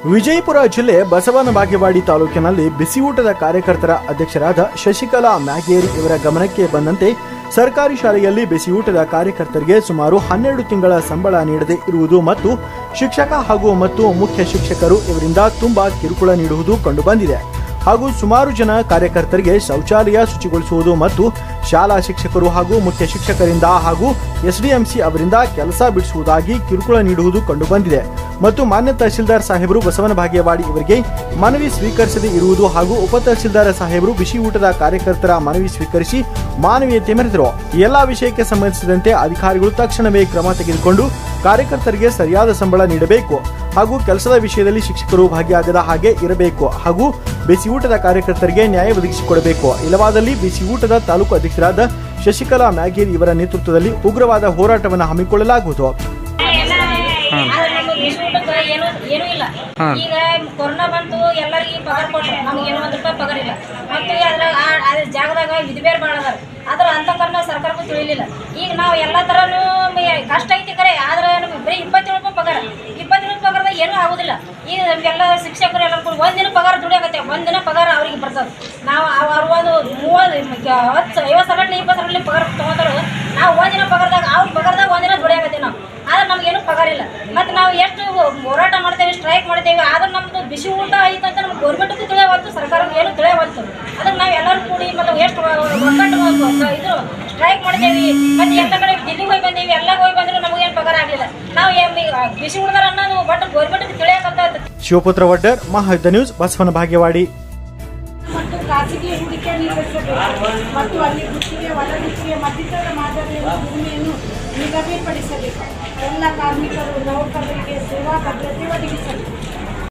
ವಿಜಯಪುರ ಜಿಲ್ಲೆ ಬಸವನ ಬಾಗೇವಾಡಿ ತಾಲೂಕಿನಲ್ಲಿ ಬಿಸಿಯೂಟದ ಕಾರ್ಯಕರ್ತರ ಅಧ್ಯಕ್ಷರಾದ ಶಶಿಕಲಾ ಮ್ಯಾಗೇರಿ ಇವರ ಗಮನಕ್ಕೆ ಬಂದಂತೆ ಸರ್ಕಾರಿ ಶಾಲೆಯಲ್ಲಿ ಬಿಸಿಯೂಟದ ಕಾರ್ಯಕರ್ತರಿಗೆ ಸುಮಾರು ಹನ್ನೆರಡು ತಿಂಗಳ ಸಂಬಳ ನೀಡದೇ ಇರುವುದು ಮತ್ತು ಶಿಕ್ಷಕ ಹಾಗೂ ಮತ್ತು ಮುಖ್ಯ ಶಿಕ್ಷಕರು ಇವರಿಂದ ತುಂಬಾ ಕಿರುಕುಳ ನೀಡುವುದು ಕಂಡುಬಂದಿದೆ ಹಾಗೂ ಸುಮಾರು ಜನ ಕಾರ್ಯಕರ್ತರಿಗೆ ಶೌಚಾಲಯ ಶುಚಿಗೊಳಿಸುವುದು ಮತ್ತು ಶಾಲಾ ಶಿಕ್ಷಕರು ಹಾಗೂ ಮುಖ್ಯ ಶಿಕ್ಷಕರಿಂದ ಹಾಗೂ ಎಸ್ಡಿಎಂಸಿ ಅವರಿಂದ ಕೆಲಸ ಬಿಡಿಸುವುದಾಗಿ ಕಿರುಕುಳ ನೀಡುವುದು ಕಂಡುಬಂದಿದೆ ಮತ್ತು ಮಾನ್ಯ ತಹಶೀಲ್ದಾರ್ ಸಾಹೇಬರು ಬಸವನ ಭಾಗ್ಯವಾಡಿ ಇವರಿಗೆ ಮನವಿ ಸ್ವೀಕರಿಸದೇ ಇರುವುದು ಹಾಗೂ ಉಪ ತಹಶೀಲ್ದಾರ್ ಸಾಹೇಬರು ಬಿಸಿ ಊಟದ ಕಾರ್ಯಕರ್ತರ ಮನವಿ ಸ್ವೀಕರಿಸಿ ಮಾನವೀಯತೆ ಮೆರೆದರು ಈ ಎಲ್ಲಾ ವಿಷಯಕ್ಕೆ ಸಂಬಂಧಿಸಿದಂತೆ ಅಧಿಕಾರಿಗಳು ತಕ್ಷಣವೇ ಕ್ರಮ ತೆಗೆದುಕೊಂಡು ಕಾರ್ಯಕರ್ತರಿಗೆ ಸರಿಯಾದ ಸಂಬಳ ನೀಡಬೇಕು ಹಾಗೂ ಕೆಲಸದ ವಿಷಯದಲ್ಲಿ ಶಿಕ್ಷಕರು ಭಾಗಿಯಾಗದ ಹಾಗೆ ಇರಬೇಕು ಹಾಗೂ ಬಿಸಿ ಊಟದ ಕಾರ್ಯಕರ್ತರಿಗೆ ನ್ಯಾಯ ಒದಗಿಸಿಕೊಡಬೇಕು ಇಲ್ಲವಾದಲ್ಲಿ ಬಿಸಿ ಊಟದ ತಾಲೂಕು ಅಧ್ಯಕ್ಷರಾದ ಶಶಿಕಲಾ ಮ್ಯಾಗೇರಿ ಇವರ ನೇತೃತ್ವದಲ್ಲಿ ಉಗ್ರವಾದ ಹೋರಾಟವನ್ನು ಹಮ್ಮಿಕೊಳ್ಳಲಾಗುವುದು ಏನು ಏನೂ ಇಲ್ಲ ಈಗ ಕೊರೋನಾ ಬಂತು ಎಲ್ಲರಿಗೆ ಪಗಾರ ಕೊಟ್ರು ನಮ್ಗೆ ಏನು ಒಂದು ರೂಪಾಯಿ ಪಗಾರ ಇಲ್ಲ ಮತ್ತು ಅದ್ರಾಗ ಆ- ಆ ಜಾಗದಾಗ ವಿಧವೇರ್ ಭಾಳ ಅದಾರ ಆದ್ರೆ ಅಂತ ಕಾರಣ ಸರ್ಕಾರಕ್ಕೂ ತಿಳಿಲಿಲ್ಲ ಈಗ ನಾವು ಎಲ್ಲ ಥರನೂ ಮ- ಕಷ್ಟ ಐತಿ ಕರೆ ಆದ್ರೆ ನಮ್ಗೆ ಬರೀ ಇಪ್ಪತ್ತೇಳು ರೂಪಾಯಿ ಪಗಾರ ಇಪ್ಪತ್ತೇಳು ರೂಪಾಯಿ ಪಗಾರದಾಗ ಏನೂ ಆಗೋದಿಲ್ಲ ಈಗ ನಮಗೆಲ್ಲ ಶಿಕ್ಷಕರು ಎಲ್ಲ ಕೂಡ ಒಂದಿನ ಪಗಾರ ದುಡಿಯಾಕತ್ತೆ ಒಂದಿನ ಪಗಾರ ಅವ್ರಿಗೆ ಬರ್ತದೆ ನಾವು ಅವ್ರು ಒಂದು ಮೂವತ್ತು ಹತ್ತು ಐವತ್ತು ಸಾವಿರ ಇಪ್ಪತ್ತು ಸಾವಿರ ಪಗಾರ ತೊಗೊತಾರೆ ನಾವು ಒಂದಿನ ಪಗಾರದಾಗ ಅವ್ರ ಪಗಾರದಾಗ ಒಂದಿನ ದುಡಿಯಾಕತ್ತೀವಿ ನಾವು ಆದ್ರೆ ನಮ್ಗೇನು ಪಗಾರ ಇಲ್ಲ ಮತ್ತು ನಾವು ಎಷ್ಟು ಹೋರಾಟ ಮಾಡ್ತೇವೆ ಸ್ಟ್ರೈಕ್ ಮಾಡ್ತೇವೆ ಆದ್ರೆ ನಮ್ದು ಬಿಸಿ ಊಟ ಆಯ್ತು ಅಂತ ನಮ್ಗೆ ಗೌರ್ಮೆಂಟ್ಗೂ ತಿಳಿಯವಲ್ತು ಸರ್ಕಾರಕ್ಕೆ ಏನು ತಿಳಿಯವಲ್ತು ಅದಕ್ಕೆ ನಾವು ಎಲ್ಲರೂ ಕೂಡಿ ಮತ್ತು ಎಷ್ಟು ಒಕ್ಕಟ್ಟು ಇದು ಸ್ಟ್ರೈಕ್ ಮಾಡ್ತೇವೆ ಮತ್ತು ಎಲ್ಲ ಕಡೆ ದಿಲ್ಲಿಗೆ ಹೋಗಿ ಬಂದೀವಿ ಎಲ್ಲ ಹೋಗಿ ಬಂದರೂ ನಮಗೇನು ಪಗಾರ ಆಗಲಿಲ್ಲ ನಾವು ಏನ್ ಈ ಬಿಸಿ ಊಟದಾರ ಅನ್ನೋದು ಬಟ್ ಗೌರ್ಮೆಂಟ್ಗೆ ತಿಳಿಯಕತ್ತ ಶಿವಪುತ್ರ ವಡ್ಡರ್ ಮಹಾಯುದ್ಧ ನ್ಯೂಸ್ ಬಸವನ ಭಾಗ್ಯವಾಡಿ ಮತ್ತು ಖಾಸಗಿ ಹೂಡಿಕೆ ನಿರ್ವಹಿಸಬೇಕು ಮತ್ತು ಅಲ್ಲಿ ಗುತ್ತಿಗೆ ಒಳ ಗುತ್ತಿಗೆ ಮತ್ತಿತರ ಮಾದರಿಯ ಭೂಮಿಯನ್ನು ನಿಗದಿಪಡಿಸಬೇಕು ಎಲ್ಲ ಕಾರ್ಮಿಕರು ನೌಕರರಿಗೆ ಸೇವಾ ಭದ್ರತೆ ಒದಗಿಸಬೇಕು